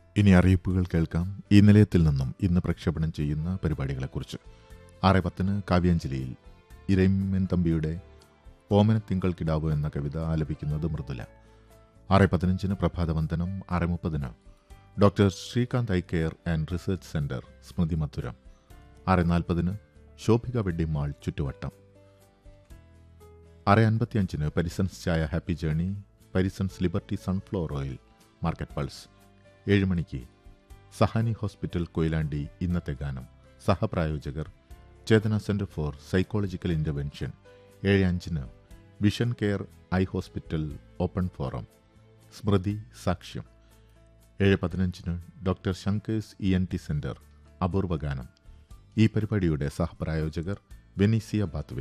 ഇനി അറിയിപ്പുകൾ കേൾക്കാം ഈ നിലയത്തിൽ നിന്നും ഇന്ന് പ്രക്ഷേപണം ചെയ്യുന്ന പരിപാടികളെക്കുറിച്ച് ആറ് പത്തിന് കാവ്യാഞ്ജലിയിൽ ഇരയിമ്മൻ തമ്പിയുടെ ഓമനത്തിങ്കൾ കിടാവ് എന്ന കവിത ആലപിക്കുന്നത് മൃദുല ആറ് പതിനഞ്ചിന് പ്രഭാതവന്ദനം ആറ് മുപ്പതിന് doctor Srikanth eye care and research centre സ്മൃതി മധുരം ആറ് നാൽപ്പതിന് ശോഭിക വെഡ്ഡിംഗ് മാൾ ചുറ്റുവട്ടം ആറ് അൻപത്തിയഞ്ചിന് പരിസൺസ് ചായ happy journey Parisons liberty sunflower oil market pulse ഏഴ് മണിക്ക് സഹാനി ഹോസ്പിറ്റൽ കൊയിലാണ്ടി ഇന്നത്തെ ഗാനം സഹപ്രായോജകർ Chetana centre for psychological intervention ഏഴ് അഞ്ചിന് vision care eye hospital open forum സ്മൃതി സാക്ഷ്യം ഏഴ് പതിനഞ്ചിന് doctor Shankers E N T centre അപൂർവ ഗാനം ഈ പരിപാടിയുടെ സഹപ്രായോജകർ വെനീസിയ ബാത്വേ